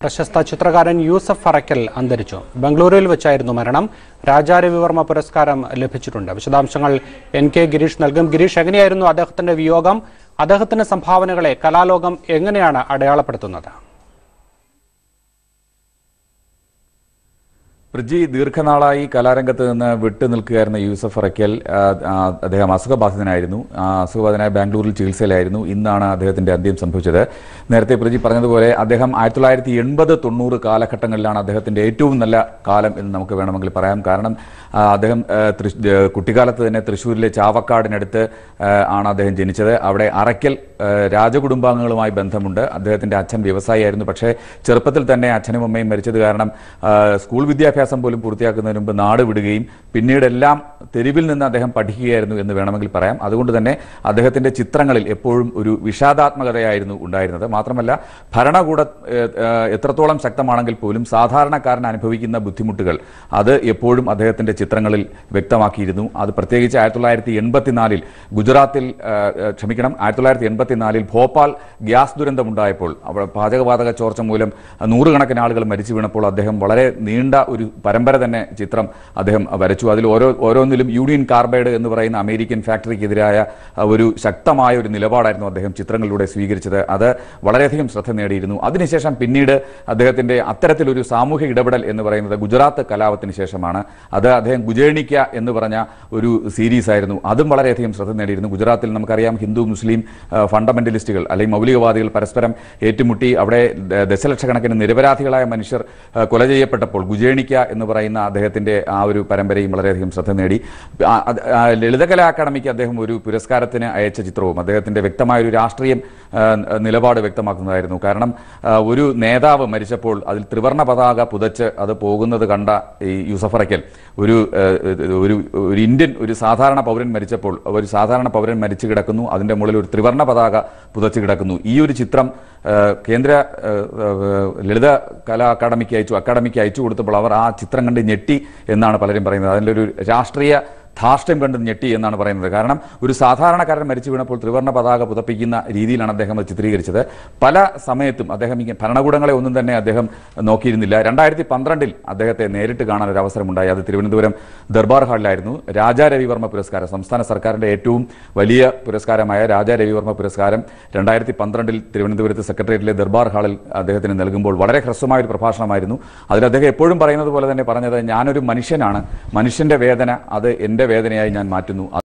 പ്രശസ്ത ചിത്രകാരൻ യൂസഫ് ഫറക്കൽ അന്തരിച്ചു ബംഗളൂരുവിൽ വെച്ചായിരുന്നു മരണം രാജാരവിവർമ്മ പുരസ്കാരം ലഭിച്ചിട്ടുണ്ട് വിശദാംശങ്ങൾ എൻ കെ ഗിരീഷ് നൽകും ഗിരീഷ് എങ്ങനെയായിരുന്നു അദ്ദേഹത്തിന്റെ വിയോഗം അദ്ദേഹത്തിന്റെ സംഭാവനകളെ കലാലോകം എങ്ങനെയാണ് അടയാളപ്പെടുത്തുന്നത് പ്രജി ദീർഘനാളായി കലാരംഗത്ത് നിന്ന് വിട്ടു നിൽക്കുകയായിരുന്ന യൂസഫ് അറയ്ക്കൽ ആ, ആ, അദ്ദേഹം അസുഖബാധിതനായിരുന്നു ആ, അസുഖബാധിതനായ ബാംഗ്ലൂരിൽ ചികിത്സയിലായിരുന്നു ഇന്നാണ് അദ്ദേഹത്തിന്റെ അന്ത്യം സംഭവിച്ചത് നേരത്തെ പ്രജി പറഞ്ഞതുപോലെ അദ്ദേഹം ആയിരത്തി തൊള്ളായിരത്തി എൺപത് തൊണ്ണൂറ് കാലഘട്ടങ്ങളിലാണ് അദ്ദേഹത്തിന്റെ ഏറ്റവും നല്ല കാലം എന്ന് നമുക്ക് വേണമെങ്കിൽ പറയാം കാരണം ആ, അദ്ദേഹം ആ, തൃശ്- ഏ, കുട്ടിക്കാലത്ത് തന്നെ തൃശ്ശൂരിലെ ചാവക്കാടിനടുത്ത് ആ, ആണ് അദ്ദേഹം ജനിച്ചത് അവിടെ അറയ്ക്കൽ ആ, രാജകുടുംബാംഗങ്ങളുമായി ബന്ധമുണ്ട് അദ്ദേഹത്തിന്റെ അച്ഛൻ വ്യവസായിയായിരുന്നു പക്ഷേ ചെറുപ്പത്തിൽ തന്നെ അച്ഛനും അമ്മയും മരിച്ചത് കാരണം ആ, സ്കൂൾ വിദ്യാഭ്യാസം പോലും പൂർത്തിയാക്കുന്നതിന് മുമ്പ് നാട് വിടുകയും പിന്നീടെല്ലാം തെരുവിൽ നിന്ന് അദ്ദേഹം പഠിക്കുകയായിരുന്നു എന്ന് വേണമെങ്കിൽ പറയാം അതുകൊണ്ട് തന്നെ അദ്ദേഹത്തിന്റെ ചിത്രങ്ങളിൽ എപ്പോഴും ഒരു വിഷാദാത്മകതയായിരുന്നു ഉണ്ടായിരുന്നത് മാത്രമല്ല ഭരണകൂട ഏ, ഏ, എത്രത്തോളം ശക്തമാണെങ്കിൽ പോലും സാധാരണക്കാരൻ അനുഭവിക്കുന്ന ബുദ്ധിമുട്ടുകൾ അത് എപ്പോഴും അദ്ദേഹത്തിന്റെ ചിത്രങ്ങളിൽ വ്യക്തമാക്കിയിരുന്നു അത് പ്രത്യേകിച്ച് ആയിരത്തി തൊള്ളായിരത്തി എൺപത്തിനാലിൽ ഗുജറാത്തിൽ ആ, ആ, ക്ഷമിക്കണം ആയിരത്തി തൊള്ളായിരത്തി എൺപത്തിനാലിൽ ഭോപ്പാൽ ഗ്യാസ് ദുരന്തമുണ്ടായപ്പോൾ അവിടെ പാചകവാതക ചോർച്ച മൂലം നൂറുകണക്കിന് ആളുകൾ മരിച്ചു വീണപ്പോൾ അദ്ദേഹം വളരെ നീണ്ട ഒരു പരമ്പര തന്നെ ചിത്രം അദ്ദേഹം വരച്ചു അതിൽ ഓരോ ഓരോന്നിലും യൂണിയൻ കാർബൈഡ് എന്ന് പറയുന്ന അമേരിക്കൻ ഫാക്ടറിക്കെതിരായ ആ, ഒരു ശക്തമായ ഒരു നിലപാടായിരുന്നു അദ്ദേഹം ചിത്രങ്ങളിലൂടെ സ്വീകരിച്ചത് അത് വളരെയധികം ശ്രദ്ധ നേടിയിരുന്നു അതിനുശേഷം പിന്നീട് അദ്ദേഹത്തിന്റെ അത്തരത്തിലൊരു സാമൂഹിക ഇടപെടൽ എന്ന് പറയുന്നത് ഗുജറാത്ത് കലാപത്തിന് ശേഷമാണ് അത് അദ്ദേഹം ഗുജേണിക്ക എന്ന് പറഞ്ഞ ഒരു സീരീസ് ആയിരുന്നു അതും വളരെയധികം ശ്രദ്ധ നേടിയിരുന്നു ഗുജറാത്തിൽ നമുക്കറിയാം ഹിന്ദു മുസ്ലിം ആ, ഫണ്ടമെന്റലിസ്റ്റുകൾ അല്ലെങ്കിൽ മൗലികവാദികൾ പരസ്പരം ഏറ്റുമുട്ടി അവിടെ ദ- ദശലക്ഷക്കണക്കിന് നിരപരാധികളായ മനുഷ്യർ ആ, കൊല ചെയ്യപ്പെട്ടപ്പോൾ ഗുജേണിക്ക എന്ന് പറയുന്ന അദ്ദേഹത്തിന്റെ ആ ഒരു പരമ്പരയും വളരെയധികം ശ്രദ്ധ നേടി ആ, അത്, ആ, ലളിതകലാ അക്കാദമിക്ക് അദ്ദേഹം ഒരു പുരസ്കാരത്തിന് അയച്ച ചിത്രവും അദ്ദേഹത്തിന്റെ വ്യക്തമായ ഒരു രാഷ്ട്രീയം ആ, നിലപാട് വ്യക്തമാക്കുന്നതായിരുന്നു കാരണം ആ, ഒരു നേതാവ് മരിച്ചപ്പോൾ അതിൽ ത്രിവർണ്ണ പതാക പുതച്ച് അത് പോകുന്നത് കണ്ട ഈ യൂസഫറയ്ക്കൽ ഒരു ആ, ഒരു ഒരു ഇന്ത്യൻ ഒരു സാധാരണ പൗരൻ മരിച്ചപ്പോൾ ഒരു സാധാരണ പൗരൻ മരിച്ചു കിടക്കുന്നു അതിന്റെ മുകളിൽ ഒരു ത്രിവർണ്ണ പതാക പുതച്ച് കിടക്കുന്നു ഈ ഒരു ചിത്രം ആ, കേന്ദ്ര ആ, ആ, ലളിത കലാ അക്കാദമിക്ക് അയച്ചു അക്കാദമിക്ക് അയച്ചു കൊടുത്തപ്പോൾ അവർ ആ ചിത്രം കണ്ട് ഞെട്ടി എന്നാണ് പലരും പറയുന്നത് അതിൻ്റെ ഒരു രാഷ്ട്രീയ ധാർഷ്ട്യം കണ്ട് ഞെട്ടി എന്നാണ് പറയുന്നത് കാരണം ഒരു സാധാരണക്കാരൻ മരിച്ചു വീണപ്പോൾ ത്രിവർണ്ണ പതാക പുതപ്പിക്കുന്ന രീതിയിലാണ് അദ്ദേഹം അത് ചിത്രീകരിച്ചത് പല സമയത്തും അദ്ദേഹം ഈ ഭരണകൂടങ്ങളെ ഒന്നും തന്നെ അദ്ദേഹം നോക്കിയിരുന്നില്ല രണ്ടായിരത്തി പന്ത്രണ്ടിൽ അദ്ദേഹത്തെ നേരിട്ട് കാണാൻ ഒരു അവസരമുണ്ടായി അത് തിരുവനന്തപുരം ദർബാർ ഹാളിലായിരുന്നു രാജാ രവിവർമ്മ പുരസ്കാരം സംസ്ഥാന സർക്കാരിന്റെ ഏറ്റവും വലിയ പുരസ്കാരമായ രാജാ രവിവർമ്മ പുരസ്കാരം രണ്ടായിരത്തി പന്ത്രണ്ടിൽ തിരുവനന്തപുരത്ത് സെക്രട്ടേറിയറ്റിലെ ദർബാർ ഹാളിൽ അദ്ദേഹത്തിന് നൽകുമ്പോൾ വളരെ ഹ്രസ്വമായ ഒരു പ്രഭാഷണമായിരുന്നു അതിൽ അദ്ദേഹം എപ്പോഴും പറയുന്നത് പോലെ തന്നെ പറഞ്ഞത് ഞാനൊരു മനുഷ്യനാണ് മനുഷ്യന്റെ വേദന അത് എൻ്റെ വേദനയായി ഞാൻ മാറ്റുന്നു